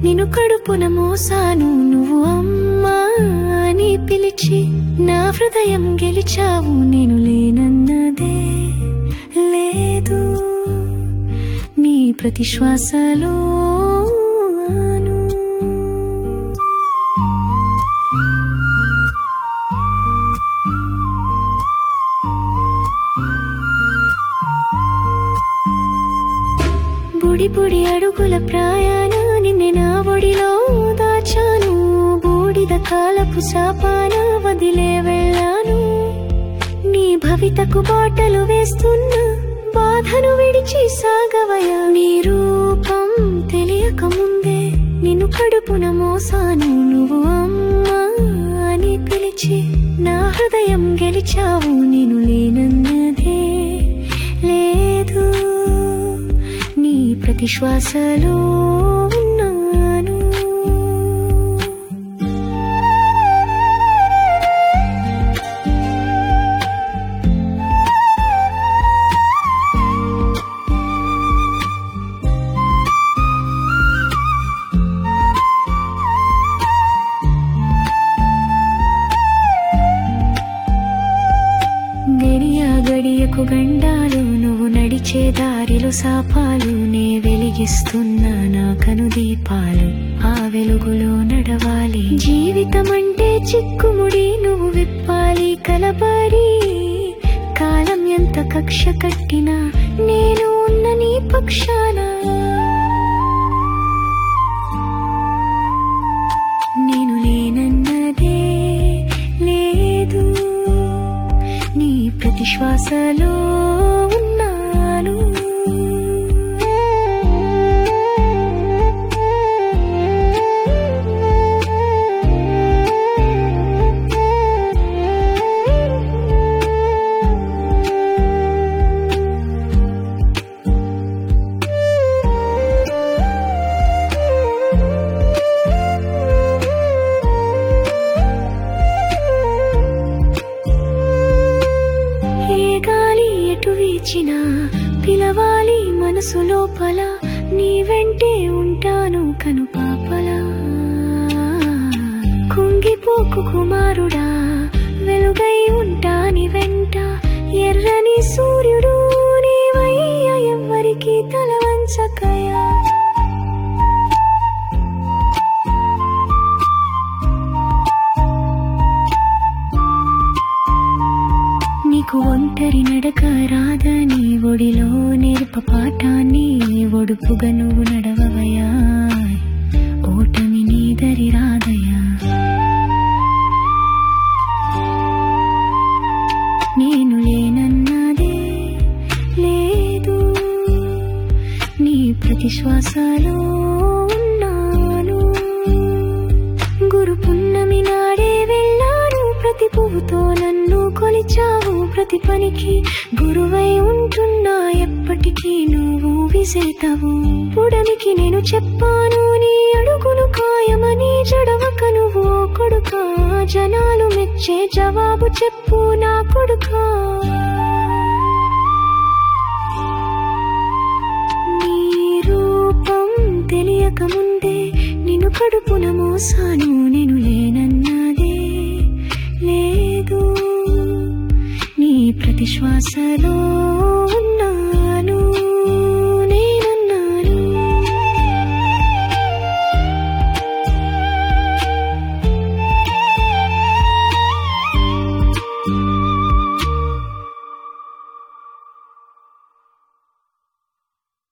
నిన్ను కడుపున మోసాను నువ్వు అమ్మా అని పిలిచి నా హృదయం గెలిచావు నేను లేనన్నదే లేదు నీ ప్రతి శ్వాసలో ఆను. బుడి బుడి అడుగుల ప్రయాణ నిన్నే నా ఒడిలో దాచాను బూడిద కాలపు శాపాన వదిలే వెళ్ళాను నీ భవితకు బాటలు వేస్తున్నా బాధను విడిచి సాగవయా నీ రూపం తెలియక ముందే నిన్ను కడుపున మోసాను నువ్వు అమ్మా అని పిలిచి నా హృదయం గెలిచావు నేను లేనన్నదే లేదు నీ ప్రతి శ్వాసలో ఉన్నాను గడియ గడియకు గండాలు నువ్వు నడిచే దారిలో సాపాలు నే వెలిగిస్తున్నా నా కనుదీపాలు ఆ వెలుగులో నడవాలి జీవితం అంటే చిక్కుముడి నువ్వు విప్పాలి కలబడి కాలం ఎంత కక్ష కట్టినా నేను ఉన్న నీ పక్షాన నేను లేనన్నదే లేదు నీ ప్రతి శ్వాసలో ఉన్నాను ఏ గాలి ఎటు వీచినా పిలవాలి మనసు లోపల నీ వెంటే ఉంటాను కను పాపలా కుంగిపోకు కుమారుడా వెలుగై ఉంటాని వెంట ఎర్రని సూర్యుడు నీవయ్య ఎవ్వరికి తల వంచకయా నీకు ఒంటరి నడక రాదని ఒడిలో నేర్ప పాఠాన్ని ఒడుపుగా నువ్వు నడవవయా ఓటమి నీదరి రాదయా నేను లేనన్నదే లేదు నీ ప్రతి శ్వాసలో ఉన్నాను గురు పున్నమి నాడే వెళ్ళాను ప్రతి పువ్వుతో నన్ను కొలిచావు ప్రతి పనికి గురువై ఉంటున్నా ఎప్పటికీ నువ్వు విజేతవు పుడమికి నేను చెప్పాను నీ అడుగులు ఖాయమని జడవక నువ్వు ఓ కొడుకా జనాలు మెచ్చే జవాబు చెప్పు నా కొడుకా నీ రూపం తెలియక ముందే నిన్ను కడుపున మోసాను నేను లేనన్నదే లేదు నీ ప్రతి శ్వాసలో